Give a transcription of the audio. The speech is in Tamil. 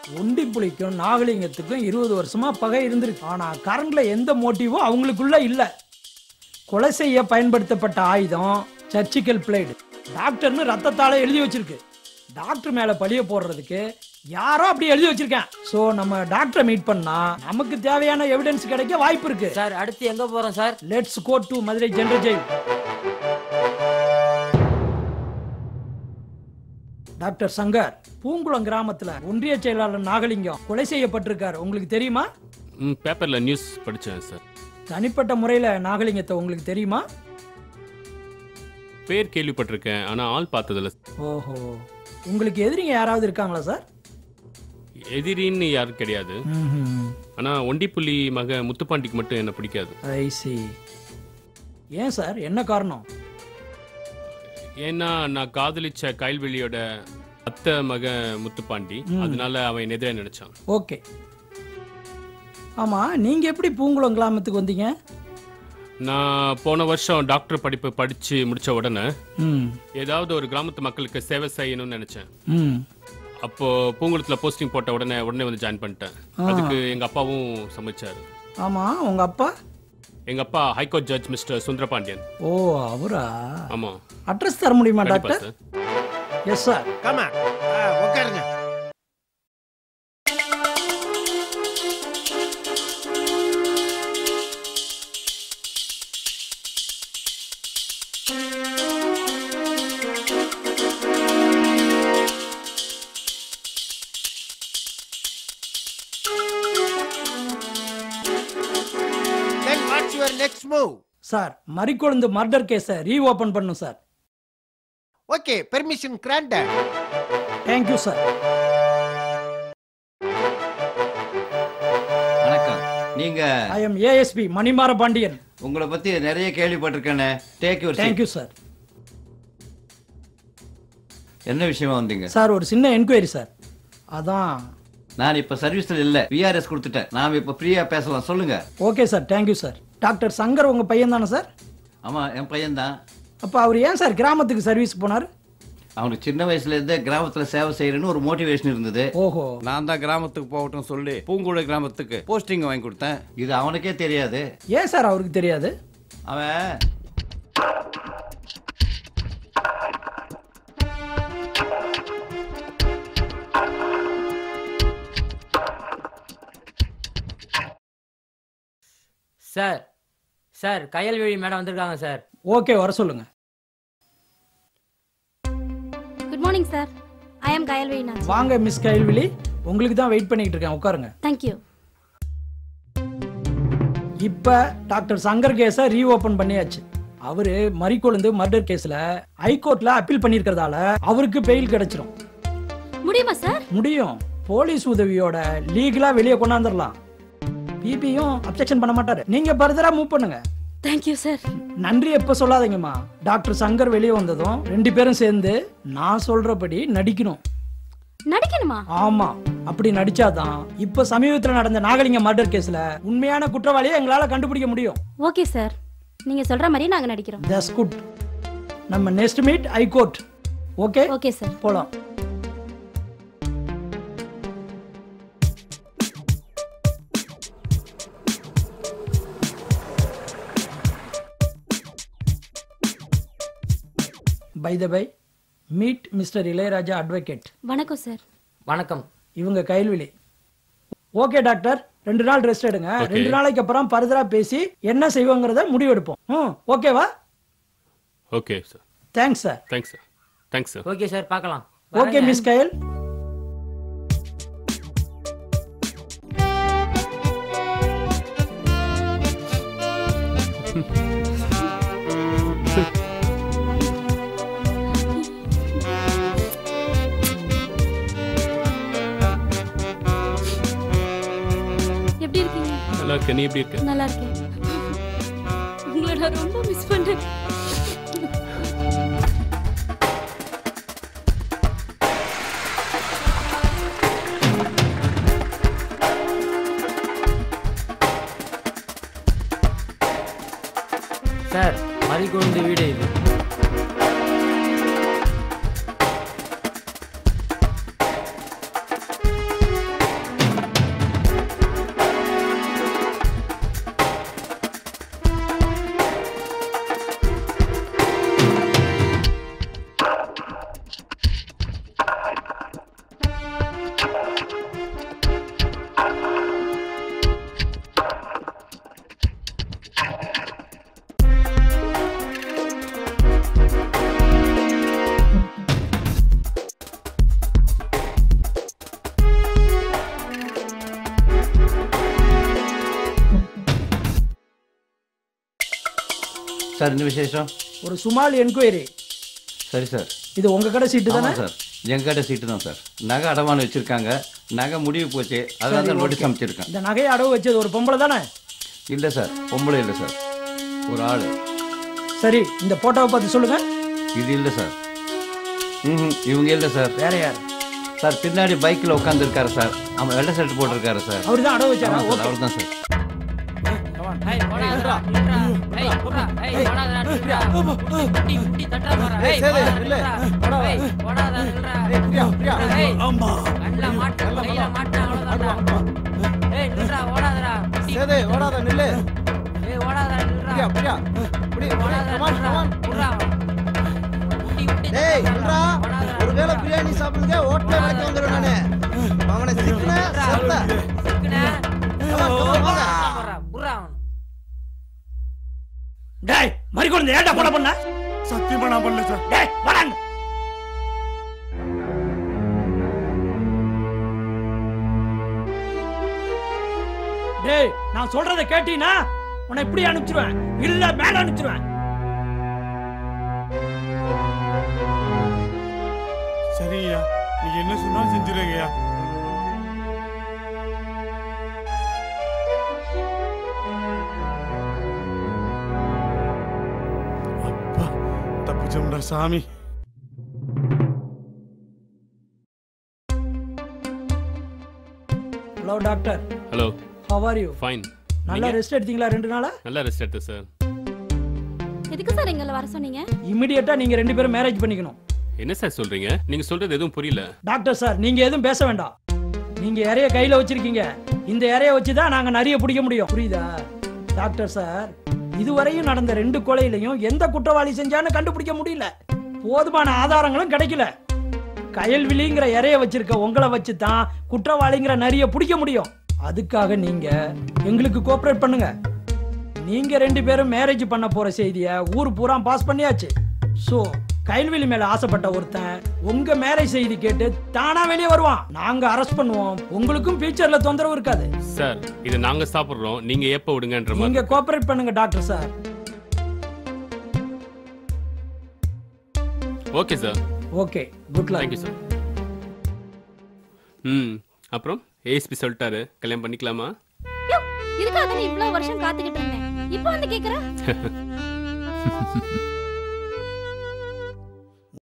ஒண்டி புலிக்கும் நாகலிங்கத்துக்கும் இருபது வருஷமா பகை இருந்திருக்கு ஆனா கரண்ட்ல எந்த மோட்டிவும் அவங்களுக்குள்ள இல்ல கொலை செய்ய பயன்படுத்தப்பட்ட ஆயுதம் சர்ச்சிக்கல் பிளேடு டாக்டர்னு ரத்தத்தால எழுதி வச்சிருக்கு டாக்டர் மேல பழிய போடுறதுக்கு யாரோ அப்படி எழுதி வச்சிருக்கேன் சோ நம்ம டாக்டரை மீட் பண்ணா நமக்கு தேவையான எவிடன்ஸ் கிடைக்க வாய்ப்பு இருக்கு சார் அடுத்து எங்க போறோம் sir let's go to Madurai general jail doctor Shankar Poongulam கிராமத்துல ஒன்றிய செயலாளர் நாகலிங்கம் கொலை செய்யப்பட்டிருக்காரு உங்களுக்கு தெரியுமா ம் பேப்பரில் நியூஸ் படித்தேன் சார் தனிப்பட்ட முறையில நாகலிங்கத்தை உங்களுக்கு தெரியுமா பேர் கேள்விப்பட்டிருக்கேன் ஆனால் ஆள் பார்த்ததில்ல ஓஹோ உங்களுக்கு எதிரிங்க யாராவது இருக்காங்களா சார் எதிரின்னு யாரும் கிடையாது ஆனால் ஒண்டிப்புலி மக முத்துப்பாண்டிக்கு மட்டும் என்ன பிடிக்காது ஐ சி ஏன் சார் என்ன காரணம் ஏன்னா நான் காதலிச்ச கயல்வெளியோட அத்தை மக முத்துப்பாண்டி அதனால அவன் எதிரே நினைச்சான் ஓகே ஆமா நீங்க எப்படி பூங்குளம் கிராமத்துக்கு வந்தீங்க நான் போன வருஷம் டாக்டர் படிப்பு படிச்சு முடிச்ச உடனே ம் ஏதாவது ஒரு கிராமத்து மக்களுக்கு சேவை செய்யணும்னு நினைச்சேன் ம் அப்போ பூங்குளத்துல போஸ்டிங் போட்ட உடனே உடனே வந்து ஜாயின் பண்ணிட்டேன் அதுக்கு எங்க அப்பாவும் சமைச்சாரு ஆமா உங்க அப்பா எங்க அப்பா ஹைகோர்ட் ஜட்ஜ் மிஸ்டர் சுந்தரபாண்டியன் ஓ அவரா ஆமா அட்ரஸ் தர முடியுமா கண்டிப்பா டாக்டர் சார் எஸ் சார் கமா உட்காருங்க Then what's your next move? Sir Marikozhundhu murder கேஸை ரீஓபன் பண்ணும் sir Okay, permission granted. Thank you sir வணக்கம் நீங்க I am ASP Manimara Pandian உங்களை பத்தி நிறைய கேள்விப்பட்டிருக்கேனே டேக் யூர் தேங்க்யூ சார் என்ன விஷயமா வந்தீங்க சார் ஒரு சின்ன என்கொயரி சார் அதான் நான் இப்ப சர்வீஸ்ல இல்ல விஆர்எஸ் கொடுத்துட்டேன் நாம இப்ப ஃப்ரீயா பேசலாம் சொல்லுங்க okay sir thank you sir doctor Shankar உங்க பையன் தானே சார் ஆமா என் பையன்தான் அப்போ அவர் ஏன் சார் கிராமத்துக்கு சர்வீஸ் போனார் அவனுக்கு சின்ன வயசுல இருந்தே கிராமத்துல சேவை செய்யறேன்னு ஒரு மோட்டிவேஷன் இருந்தது ஓஹோ நான் தான் கிராமத்துக்கு போகட்டும் சொல்லி பூங்குட கிராமத்துக்கு போஸ்டிங் வாங்கி கொடுத்தேன் இது அவனுக்கே தெரியாது ஏன் சார் அவருக்கு தெரியாது அவன் சார் சார் கயல்வெளி மேடம் வந்திருக்காங்க சார் ஓகே வர சொல்லுங்க good morning sir I am Kayalveni Nachi வாங்க மிஸ் கைல்விழி உங்களுக்கு தான் வெயிட் பண்ணிட்டு இருக்கேன் உட்காருங்க தேங்க்யூ இப்ப டாக்டர் சங்கர் கேஸை ரீஓபன் பண்ணியாச்சு அவரு மறிக்கொழுந்து மர்டர் கேஸ்ல ஹைகோர்ட்ல அப்பீல் பண்ணியிருக்கிறதால அவருக்கு பெயில் கிடைச்சிரும் முடியுமா சார் முடியும் போலீஸ் உதவியோட லீகலா வெளியே கொண்டாந்துடலாம் பிபியும் அப்செக்ஷன் பண்ண மாட்டாரு நீங்க ஃபர்தரா மூவ் பண்ணுங்க தேங்க்யூ சார் நன்றி எப்ப சொல்லாதீங்கம்மா டாக்டர் சங்கர் வெளியே வந்ததும் ரெண்டு பேரும் சேர்ந்து நான் சொல்றபடி நடிக்கணும் நடிக்கணுமா ஆமா அப்படி நடிச்சாதான் இப்ப சமீபத்துல நடந்த நாகலிங்க மர்டர் கேஸ்ல உண்மையான குற்றவாளியை எங்களால கண்டுபிடிக்க முடியும் ஓகே சார் நீங்க சொல்ற மாதிரி நாங்க நடிக்கிறோம் தட்ஸ் குட் நம்ம next meet high court okay okay sir போலாம் bye the bye meet mister Ilaiyaraaja advocate வணக்கம் சார் வணக்கம் இவங்க கைல்விழி ஓகே டாக்டர் ரெண்டு நாள் ரெஸ்ட் எடுங்க Okay. ரெண்டு நாளைக்கு அப்புறம் பர்தரா பேசி என்ன செய்வோங்கிறத முடிவெடுப்போம் ம் ஓகேவா okay sir thanks sir thanks sir thanks sir okay sir பார்க்கலாம் ஓகே மிஸ் கயல் எப்படி இருக்கீங்க நல்லா இருக்க நீ எப்படி இருக்க நல்லா இருக்கேன் உங்களை நான் ரொம்ப மிஸ் பண்ணேன் சார் மறிக்கொழுந்து வீடு இது சார் இந்த விசேஷம் ஒரு சுமால் என்கொயரி சரி சார் இது உங்க கடை சீட்டு தானே ஆமாம் சார் எங்கிட்ட சீட்டு தான் சார் நகை அடமானம் வச்சுருக்காங்க நகை முடிவு போச்சு அதனால தான் நோட்டீஸ் அமைச்சிருக்கேன் இந்த நகையை அடவு வச்சது ஒரு பொம்பளை தானே இல்லை சார் பொம்பளை இல்லை சார் ஒரு ஆள் சரி இந்த போட்டோவை பார்த்து சொல்லுங்க இது இல்லை சார் ம் இவங்க இல்லை சார் வேற யார் சார் பின்னாடி பைக்கில் உட்காந்துருக்காரு சார் அவன் வெள்ளை ஷர்ட் போட்டிருக்காரு சார் அவர் தான் அடவு வச்சாரா ஆமாம் சார் ஓகே அவர் தான் சார் ஏய் ஓடாதடா நில்றா ஏய் ஓடா ஏய் ஓடாதடா நில்றா குட்டி குட்டி தட்டா போறா ஏய் ஓடாதடா நில்றா ஏய் ஓடாதடா நில்றா ஏய் பிரியா பிரியா ஏய் அம்மா கண்ணல மாட்ட கையில மாட்ட அவ்வளவுதான்டா ஏய் நில்றா ஓடாதடா குட்டி சேதே ஓடாத நில்லு ஏய் ஓடாதடா நில்றா பிரியா பிரியா இப்படி ஓடாதடா கமான் நில்றா கமான் புறா குட்டி குட்டி டேய் தட்டா நில்றா ஓடாதடா ஒருவேளை பிரியாணி சாப்பிடுங்க ஓட்டல வரைக்கும் வந்துடும் நானு அவனை சிக்கன செத்த சிக்கனே கமான் கமான் வாங்க போறா புறா அவன் டேய் மறிக்கொண்டு ஏன்டா போட பண்ண சத்தியமா நான் பண்ணல சார் டேய் வராங்க டேய் நான் சொல்றத கேட்டீனா உன்னை இப்படி அனுப்பிச்சிருவேன் இல்ல மேல அனுப்பிச்சிருவேன் சரிங்கய்யா நீங்க என்ன சொன்னாலும் செஞ்சிருங்கய்யா அப்பா தப்பிச்சோம்டா சாமி hello doctor hello how are you fine நல்லா ரெஸ்ட் எடுத்தீங்களா ரெண்டு நாளா நல்லா ரெஸ்ட் எடுத்தேன் சார் எதுக்கு சார் எங்களை வர சொன்னீங்க இமிடியேட்டா நீங்க ரெண்டு பேரும் மேரேஜ் பண்ணிக்கணும் என்ன சார் சொல்றீங்க நீங்க சொல்றது எதுவும் புரியல டாக்டர் சார் நீங்க எதுவும் பேச வேண்டாம் நீங்க இறைய கையில வச்சிருக்கீங்க இந்த இறைய வச்சு தான் நாங்க நிறைய பிடிக்க முடியும் புரியுதா டாக்டர் சார் இதுவரையும் நடந்த ரெண்டு கொலையிலையும் எந்த குற்றவாளி செஞ்சான்னு கண்டுபிடிக்க முடியல போதுமான ஆதாரங்களும் கிடைக்கல கயல்விழிங்கிற இறைய வச்சிருக்க உங்களை வச்சு தான் குற்றவாளிங்கிற நிறைய பிடிக்க முடியும் அதுக்காக நீங்க எங்களுக்கு கோஆபரேட் பண்ணுங்க நீங்க ரெண்டு பேரும் மேரேஜ் பண்ண போற செய்திய ஊர் பூரா பாஸ் பண்ணியாச்சு சோ கைல்வெளி மேல ஆசைப்பட்ட ஒருத்தன் உங்க மேரேஜ் செய்தி கேட்டு தானா வெளியே வருவான் நாங்க அரெஸ்ட் பண்ணுவோம் உங்களுக்கும் ஃபியூச்சர்ல தொந்தரவு இருக்காது சார் இது நாங்க சாப்பிடுறோம் நீங்க எப்ப விடுங்கன்ற நீங்க மாதிரி கோஆபரேட் பண்ணுங்க doctor sir okay sir okay good luck thank you sir ம் அப்புறம் ஏஎஸ்பி சொல்லிட்டாரு கல்யாணம் பண்ணிக்கலாமா யோ, இதுக்காக தானே இவ்வளவு வருஷம் காத்துக்கிட்டு இருந்தேன் இப்போ வந்து கேக்குற